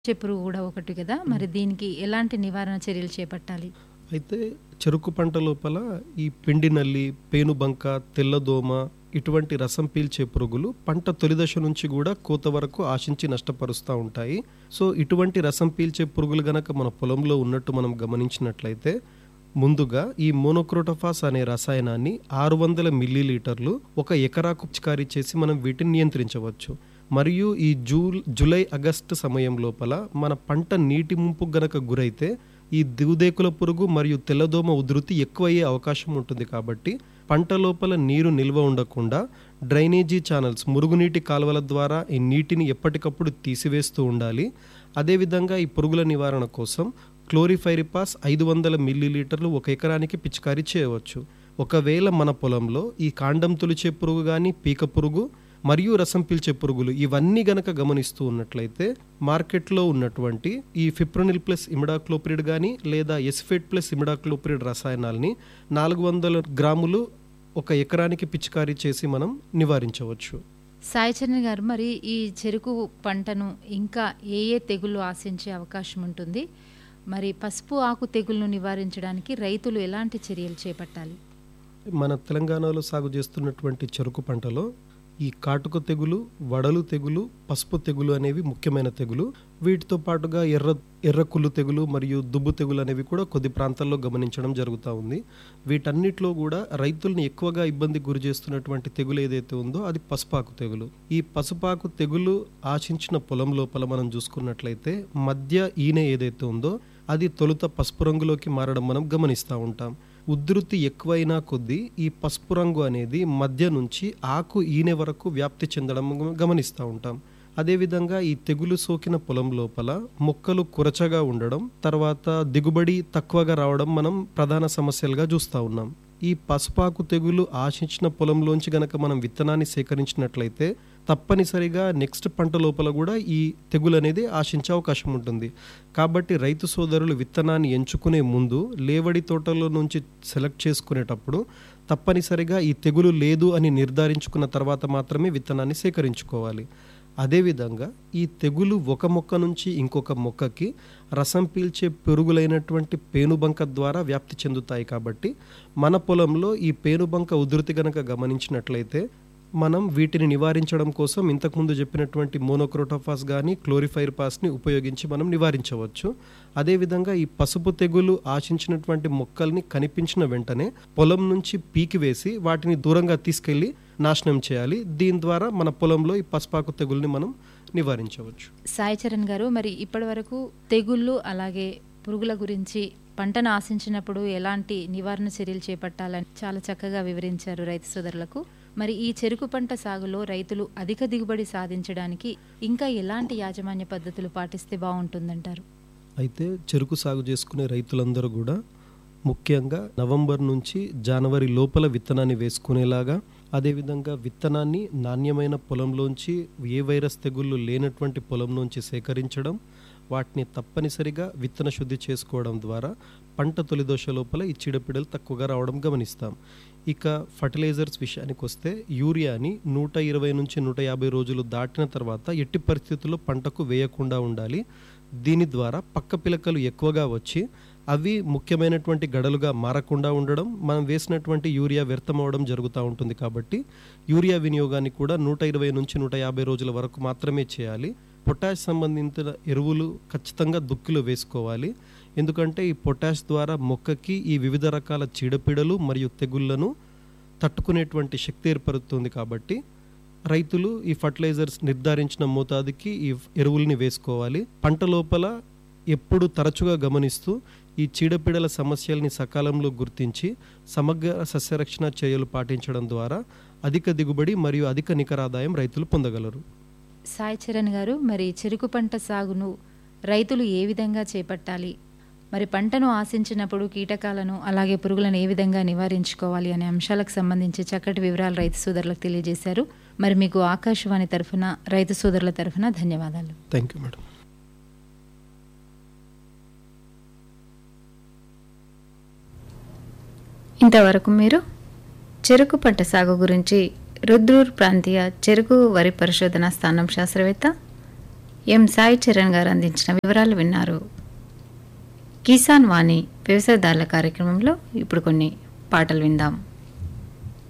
వచ్చే పురుగు కూడా ఒకటి కదా మరి దీనికి ఎలాంటి నివారణ చర్యలు చేపట్టాలి అయితే చెరుకు పంట లోపల ఈ పిండి నల్లి పేనుబంక తెల్లదోమ ఇటువంటి రసం పీల్చే పురుగులు పంట తొలి దశ నుంచి కూడా కోత వరకు ఆశించి నష్టపరుస్తూ ఉంటాయి సో ఇటువంటి రసం పీల్చే పురుగులు గనక మన పొలంలో ఉన్నట్టు మనం గమనించినట్లయితే ముందుగా ఈ మోనోక్రోటోఫాస్ అనే రసాయనాన్ని ఆరు వందల మిల్లీలీటర్లు ఒక ఎకరాకు పిచికారీ చేసి మనం వీటిని నియంత్రించవచ్చు మరియు ఈ జూ జూలై ఆగస్టు సమయం లోపల మన పంట నీటి ముంపు గనక గురైతే ఈ దిగుదేకుల పురుగు మరియు తెల్లదోమ ఉధృతి ఎక్కువయ్యే అవకాశం ఉంటుంది కాబట్టి పంట లోపల నీరు నిల్వ ఉండకుండా డ్రైనేజీ ఛానల్స్ మురుగునీటి కాలువల ద్వారా ఈ నీటిని ఎప్పటికప్పుడు తీసివేస్తూ ఉండాలి అదేవిధంగా ఈ పురుగుల నివారణ కోసం క్లోరిఫైరిపాస్ ఐదు వందల మిల్లీలీటర్లు ఒక ఎకరానికి పిచికారీ చేయవచ్చు ఒకవేళ మన పొలంలో ఈ కాండం తొలిచే పురుగు కానీ పీక పురుగు మరియు రసం పీల్చే పురుగులు ఇవన్నీ గనక గమనిస్తూ ఉన్నట్లయితే మార్కెట్లో ఉన్నటువంటి ఈ ఫిప్రోనిల్ ప్లస్ ఇమిడాక్లోపిరిడ్ కానీ లేదా ఎస్ఫేట్ ప్లస్ ఇమిడాక్లోపిరిడ్ రసాయనాల్ని నాలుగు వందల గ్రాములు ఒక ఎకరానికి పిచికారీ చేసి మనం నివారించవచ్చు సాయిచరణ్ గారు మరి ఈ చెరుకు పంటను ఇంకా ఏ ఏ తెగుళ్ళు ఆశించే అవకాశం ఉంటుంది మరి పసుపు ఆకు తెగుళ్లను నివారించడానికి రైతులు ఎలాంటి చర్యలు చేపట్టాలి మన తెలంగాణలో సాగు చేస్తున్నటువంటి చెరుకు పంటలో ఈ కాటుక తెగులు వడలు తెగులు పసుపు తెగులు అనేవి ముఖ్యమైన తెగులు వీటితో పాటుగా ఎర్ర ఎర్రకుళ్ళు తెగులు మరియు దుబ్బు తెగులు అనేవి కూడా కొద్ది ప్రాంతాల్లో గమనించడం జరుగుతూ ఉంది వీటన్నిటిలో కూడా రైతుల్ని ఎక్కువగా ఇబ్బంది గురి చేస్తున్నటువంటి తెగులు ఏదైతే ఉందో అది పసుపాకు తెగులు ఈ పసుపాకు తెగులు ఆశించిన పొలం లోపల మనం చూసుకున్నట్లయితే మధ్య ఈనె ఏదైతే ఉందో అది తొలుత పసుపు రంగులోకి మారడం మనం గమనిస్తూ ఉంటాం ఉధృతి ఎక్కువైనా కొద్దీ ఈ పసుపు రంగు అనేది మధ్య నుంచి ఆకు ఈనె వరకు వ్యాప్తి చెందడం గమనిస్తూ ఉంటాం అదేవిధంగా ఈ తెగులు సోకిన పొలం లోపల మొక్కలు కురచగా ఉండడం తర్వాత దిగుబడి తక్కువగా రావడం మనం ప్రధాన సమస్యలుగా చూస్తూ ఉన్నాం ఈ పసుపాకు తెగులు ఆశించిన పొలంలోంచి గనక మనం విత్తనాన్ని సేకరించినట్లయితే తప్పనిసరిగా నెక్స్ట్ పంట లోపల కూడా ఈ తెగులు అనేది ఆశించే అవకాశం ఉంటుంది కాబట్టి రైతు సోదరులు విత్తనాన్ని ఎంచుకునే ముందు లేవడి తోటలో నుంచి సెలెక్ట్ చేసుకునేటప్పుడు తప్పనిసరిగా ఈ తెగులు లేదు అని నిర్ధారించుకున్న తర్వాత మాత్రమే విత్తనాన్ని సేకరించుకోవాలి అదేవిధంగా ఈ తెగులు ఒక మొక్క నుంచి ఇంకొక మొక్కకి రసం పీల్చే పెరుగులైనటువంటి పేనుబంక ద్వారా వ్యాప్తి చెందుతాయి కాబట్టి మన పొలంలో ఈ పేనుబంక ఉధృతి గనక గమనించినట్లయితే మనం వీటిని నివారించడం కోసం ఇంతకుముందు చెప్పినటువంటి మోనోక్రోటోఫాస్ కానీ క్లోరిఫైర్పాస్ని ఉపయోగించి మనం నివారించవచ్చు అదేవిధంగా ఈ పసుపు తెగులు ఆశించినటువంటి మొక్కల్ని కనిపించిన వెంటనే పొలం నుంచి పీకివేసి వాటిని దూరంగా తీసుకెళ్లి నాశనం చేయాలి దీని ద్వారా మన పొలంలో ఈ పసుపాకు తెగుల్ని మనం నివారించవచ్చు సాయిచరణ్ గారు మరి ఇప్పటి వరకు తెగుళ్ళు అలాగే పురుగుల గురించి పంటను ఆశించినప్పుడు ఎలాంటి నివారణ చర్యలు చేపట్టాలని చాలా చక్కగా వివరించారు రైతు సోదరులకు మరి ఈ చెరుకు పంట సాగులో రైతులు అధిక దిగుబడి సాధించడానికి ఇంకా ఎలాంటి యాజమాన్య పద్ధతులు పాటిస్తే బాగుంటుందంటారు అయితే చెరుకు సాగు చేసుకునే రైతులందరూ కూడా ముఖ్యంగా నవంబర్ నుంచి జనవరి లోపల విత్తనాన్ని వేసుకునేలాగా అదేవిధంగా విత్తనాన్ని నాణ్యమైన పొలంలోంచి ఏ వైరస్ తెగుళ్ళు లేనటువంటి పొలంలోంచి సేకరించడం వాటిని తప్పనిసరిగా విత్తన శుద్ధి చేసుకోవడం ద్వారా పంట తొలి దోశ లోపల ఈ చీడపీడలు తక్కువగా రావడం గమనిస్తాం ఇక ఫర్టిలైజర్స్ విషయానికి వస్తే యూరియాని నూట ఇరవై నుంచి నూట యాభై రోజులు దాటిన తర్వాత ఎట్టి పరిస్థితుల్లో పంటకు వేయకుండా ఉండాలి దీని ద్వారా పక్క పిలకలు ఎక్కువగా వచ్చి అవి ముఖ్యమైనటువంటి గడలుగా మారకుండా ఉండడం మనం వేసినటువంటి యూరియా వ్యర్థమవడం జరుగుతూ ఉంటుంది కాబట్టి యూరియా వినియోగాన్ని కూడా నూట ఇరవై నుంచి నూట యాభై రోజుల వరకు మాత్రమే చేయాలి పొటాష్ సంబంధించిన ఎరువులు ఖచ్చితంగా దుక్కిలో వేసుకోవాలి ఎందుకంటే ఈ పొటాష్ ద్వారా మొక్కకి ఈ వివిధ రకాల చీడపీడలు మరియు తెగుళ్లను తట్టుకునేటువంటి శక్తి ఏర్పడుతుంది కాబట్టి రైతులు ఈ ఫర్టిలైజర్స్ నిర్ధారించిన మోతాదుకి ఈ ఎరువుల్ని వేసుకోవాలి పంట లోపల ఎప్పుడు తరచుగా గమనిస్తూ ఈ చీడపీడల సమస్యల్ని సకాలంలో గుర్తించి సమగ్ర సస్యరక్షణ చర్యలు పాటించడం ద్వారా అధిక దిగుబడి మరియు అధిక నికరాదాయం రైతులు పొందగలరు సాయి చరణ్ గారు మరి చెరుకు పంట సాగును రైతులు ఏ విధంగా చేపట్టాలి మరి పంటను ఆశించినప్పుడు కీటకాలను అలాగే పురుగులను ఏ విధంగా నివారించుకోవాలి అనే అంశాలకు సంబంధించి చక్కటి వివరాలు రైతు సోదరులకు తెలియజేశారు మరి మీకు ఆకాశవాణి తరఫున రైతు సోదరుల తరఫున ధన్యవాదాలు థ్యాంక్ యూ మేడం ఇంతవరకు మీరు చెరుకు పంట సాగు గురించి రుద్రూర్ ప్రాంతీయ చెరుకు వరి పరిశోధన స్థానం శాస్త్రవేత్త ఎం సాయి చరణ్ గారు అందించిన వివరాలు విన్నారు కిసాన్ వాణి వ్యవసాయదారుల కార్యక్రమంలో ఇప్పుడు కొన్ని పాటలు విందాం